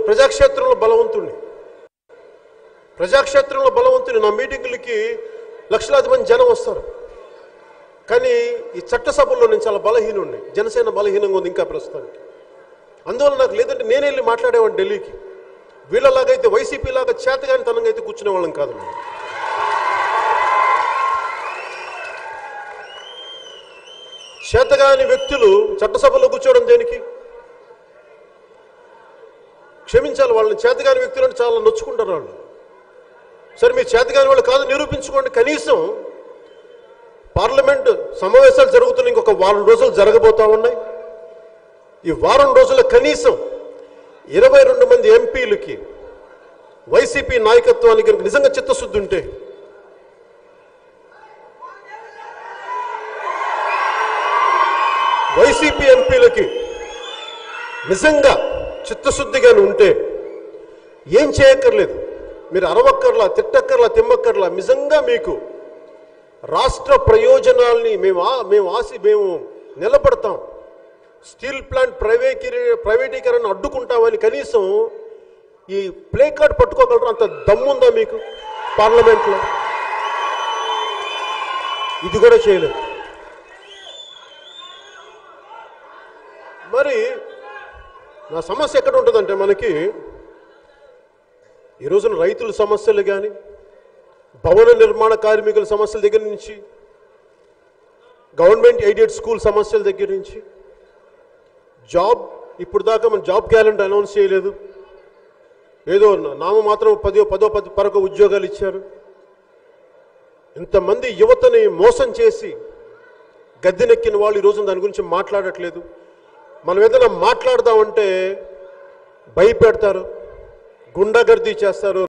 ప్రజాక్షేత్రంలో బలవంతుణ్ణి ప్రజాక్షేత్రంలో బలవంతుని నా మీటింగులకి లక్షలాది మంది జనం వస్తారు కానీ ఈ చట్టసభల్లో నేను చాలా బలహీనుణ్ణి జనసేన బలహీనంగా ఉంది ఇంకా ప్రస్తుతానికి అందువల్ల నాకు లేదంటే నేనే వెళ్ళి మాట్లాడేవాడిని ఢిల్లీకి వీళ్ళలాగైతే వైసీపీ లాగా చేతగాని తనంగా అయితే కూర్చునే వాళ్ళం కాదు మేము చేతగాని వ్యక్తులు చట్టసభలో కూర్చోవడం దేనికి క్షమించాలి వాళ్ళని చేతగాని వ్యక్తులను చాలా నొచ్చుకుంటారు వాళ్ళు సరే మీరు చేతగాని వాళ్ళు కాదు నిరూపించుకోండి కనీసం పార్లమెంట్ సమావేశాలు జరుగుతున్న ఇంకొక వారం రోజులు జరగబోతా ఉన్నాయి ఈ వారం రోజుల కనీసం ఇరవై రెండు మంది ఎంపీలకి వైసీపీ నాయకత్వానికి కనుక నిజంగా చిత్తశుద్ధి ఉంటే వైసీపీ ఎంపీలకి నిజంగా చిత్తశుద్ధిగానే ఉంటే ఏం చేయక్కర్లేదు మీరు అరవక్కర్లా తిట్టక్కర్లా తిమ్మక్కర్లా నిజంగా మీకు రాష్ట్ర ప్రయోజనాల్ని మేము ఆ- మేము ఆశి మేము నిలబడతాం స్టీల్ ప్లాంట్ ప్రైవేకీ ప్రైవేటీకరణ అడ్డుకుంటామని కనీసం ఈ ప్లే కార్డ్ పట్టుకోగలరు అంత దమ్ముందా మీకు పార్లమెంట్లో ఇది కూడా చేయలేదు మరి నా సమస్య ఎక్కడ ఉంటుందంటే మనకి ఈ రోజున రైతుల సమస్యలు కానీ భవన నిర్మాణ కార్మికుల సమస్యల దగ్గర నుంచి గవర్నమెంట్ ఎయిడెడ్ స్కూల్ సమస్యల దగ్గర నుంచి జాబ్ ఇప్పుడు దాకా మన జాబ్ క్యాలెండర్ అనౌన్స్ చేయలేదు ఏదో నామ మాత్రం పదో పదో పది పరకు ఉద్యోగాలు ఇచ్చారు ఇంతమంది యువతని మోసం చేసి గద్దెనెక్కిన వాళ్ళు ఈ రోజున దాని గురించి మాట్లాడట్లేదు మనం ఏదైనా మాట్లాడదామంటే భయపెడతారు గుండాగర్దీ చేస్తారు